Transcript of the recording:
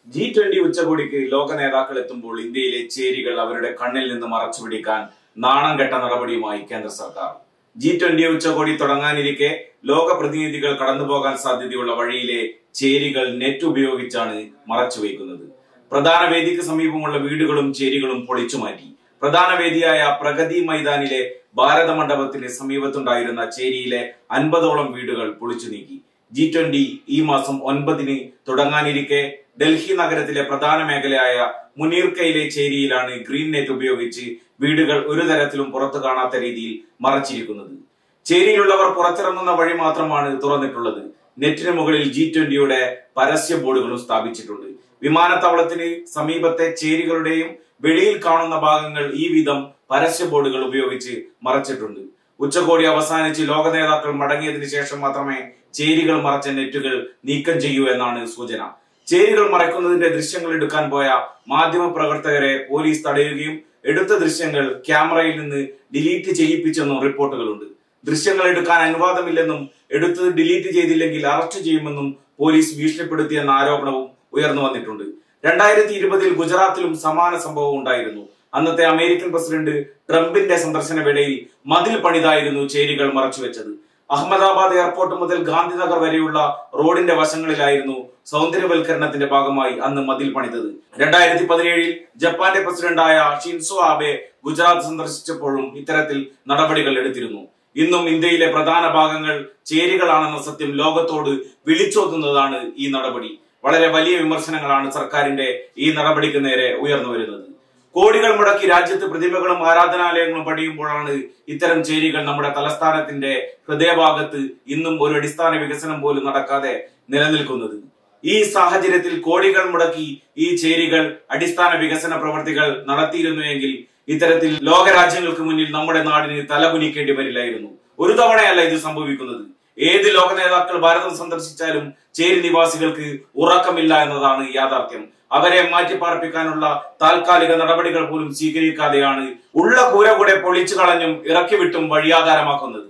G twenty ഉച്ചകോടിക്ക് ലോക നേതാക്കൾ എത്തുമ്പോൾ ഇന്ത്യയിലെ ചേരികൾ അവരുടെ കണ്ണിൽ നിന്ന് മറച്ചുപിടിക്കാൻ നാണം കെട്ട നടപടിയുമായി കേന്ദ്ര സർക്കാർ ജി ട്വന്റി ഉച്ചകോടി തുടങ്ങാനിരിക്കെ ലോക പ്രതിനിധികൾ കടന്നുപോകാൻ സാധ്യതയുള്ള വഴിയിലെ ചേരികൾ നെറ്റ് ഉപയോഗിച്ചാണ് മറച്ചുവെക്കുന്നത് പ്രധാന വേദിക്ക് സമീപമുള്ള വീടുകളും ചേരികളും പൊളിച്ചു മാറ്റി പ്രധാന വേദിയായ പ്രഗതി മൈതാനിലെ ഭാരത മണ്ഡപത്തിന് സമീപത്തുണ്ടായിരുന്ന ചേരിയിലെ അൻപതോളം വീടുകൾ പൊളിച്ചു നീക്കി ജി ട്വന്റി ഈ മാസം ഒൻപതിന് തുടങ്ങാനിരിക്കെ ഡൽഹി നഗരത്തിലെ പ്രധാന മേഖലയായ മുനീർക്കയിലെ ചേരിയിലാണ് ഗ്രീൻ നെറ്റ് ഉപയോഗിച്ച് വീടുകൾ ഒരു തരത്തിലും പുറത്തു കാണാത്ത രീതിയിൽ മറച്ചിരിക്കുന്നത് ചേരിയിലുള്ളവർ പുറത്തിറങ്ങുന്ന വഴി മാത്രമാണ് തുറന്നിട്ടുള്ളത് നെറ്റിന് മുകളിൽ ജി ട്വന്റിയുടെ പരസ്യ ബോർഡുകളും സ്ഥാപിച്ചിട്ടുണ്ട് വിമാനത്താവളത്തിന് സമീപത്തെ ചേരികളുടെയും വെളിയിൽ കാണുന്ന ഭാഗങ്ങൾ ഈ വിധം പരസ്യ ബോർഡുകൾ ഉപയോഗിച്ച് മറച്ചിട്ടുണ്ട് ഉച്ചകോടി അവസാനിച്ച് ലോക നേതാക്കൾ മടങ്ങിയതിനു ശേഷം മാത്രമേ ചേരികൾ മറച്ച നെറ്റുകൾ നീക്കം ചെയ്യൂ എന്നാണ് സൂചന ചേരികൾ മറയ്ക്കുന്നതിന്റെ ദൃശ്യങ്ങൾ എടുക്കാൻ പോയ മാധ്യമ പ്രവർത്തകരെ പോലീസ് തടയുകയും എടുത്ത ദൃശ്യങ്ങൾ ക്യാമറയിൽ നിന്ന് ഡിലീറ്റ് ചെയ്യിപ്പിച്ചെന്നും റിപ്പോർട്ടുകളുണ്ട് ദൃശ്യങ്ങൾ എടുക്കാൻ അനുവാദമില്ലെന്നും എടുത്തത് ഡിലീറ്റ് ചെയ്തില്ലെങ്കിൽ അറസ്റ്റ് ചെയ്യുമെന്നും പോലീസ് ഭീഷണിപ്പെടുത്തിയെന്ന ആരോപണവും ഉയർന്നു വന്നിട്ടുണ്ട് രണ്ടായിരത്തി ഇരുപതിൽ ഗുജറാത്തിലും സമാന സംഭവം ഉണ്ടായിരുന്നു അന്നത്തെ അമേരിക്കൻ പ്രസിഡന്റ് ട്രംപിന്റെ സന്ദർശന വേളയിൽ മതിൽ പണിതായിരുന്നു ചേരികൾ മറച്ചുവെച്ചത് അഹമ്മദാബാദ് എയർപോർട്ട് മുതൽ ഗാന്ധിനഗർ വരെയുള്ള റോഡിന്റെ വശങ്ങളിലായിരുന്നു സൗന്ദര്യവൽക്കരണത്തിന്റെ ഭാഗമായി അന്ന് മതിൽ പണിതത് രണ്ടായിരത്തി പതിനേഴിൽ ജപ്പാന്റെ പ്രസിഡന്റായ ഷിൻസോ ആബെ ഗുജറാത്ത് സന്ദർശിച്ചപ്പോഴും ഇത്തരത്തിൽ നടപടികൾ എടുത്തിരുന്നു ഇന്നും ഇന്ത്യയിലെ പ്രധാന ഭാഗങ്ങൾ ചേരികളാണെന്ന സത്യം ലോകത്തോട് വിളിച്ചോതുന്നതാണ് ഈ നടപടി വളരെ വലിയ വിമർശനങ്ങളാണ് സർക്കാരിന്റെ ഈ നടപടിക്ക് നേരെ ഉയർന്നു വരുന്നത് കോടികൾ മുടക്കി രാജ്യത്ത് പ്രതിമകളും ആരാധനാലയങ്ങളും പണിയുമ്പോഴാണ് ഇത്തരം ചേരികൾ നമ്മുടെ തലസ്ഥാനത്തിന്റെ ഹൃദയഭാഗത്ത് ഇന്നും ഒരു അടിസ്ഥാന വികസനം പോലും നടക്കാതെ നിലനിൽക്കുന്നത് ഈ സാഹചര്യത്തിൽ കോടികൾ മുടക്കി ഈ ചേരികൾ അടിസ്ഥാന വികസന പ്രവർത്തികൾ നടത്തിയിരുന്നുവെങ്കിൽ ഇത്തരത്തിൽ ലോകരാജ്യങ്ങൾക്ക് മുന്നിൽ നമ്മുടെ നാടിന് തലകുനിക്കേണ്ടി വരില്ലായിരുന്നു ഒരു തവണയല്ല ഇത് സംഭവിക്കുന്നത് ഏത് ലോക നേതാക്കൾ ഭാരതം സന്ദർശിച്ചാലും ചേരി നിവാസികൾക്ക് ഉറക്കമില്ല എന്നതാണ് യാഥാർത്ഥ്യം അവരെ മാറ്റിപ്പാർപ്പിക്കാനുള്ള താൽക്കാലിക നടപടികൾ പോലും സ്വീകരിക്കാതെയാണ് ഉള്ള കൂര കൂടെ പൊളിച്ചു കളഞ്ഞും ഇറക്കി വിട്ടും വഴിയാധാരമാക്കുന്നത്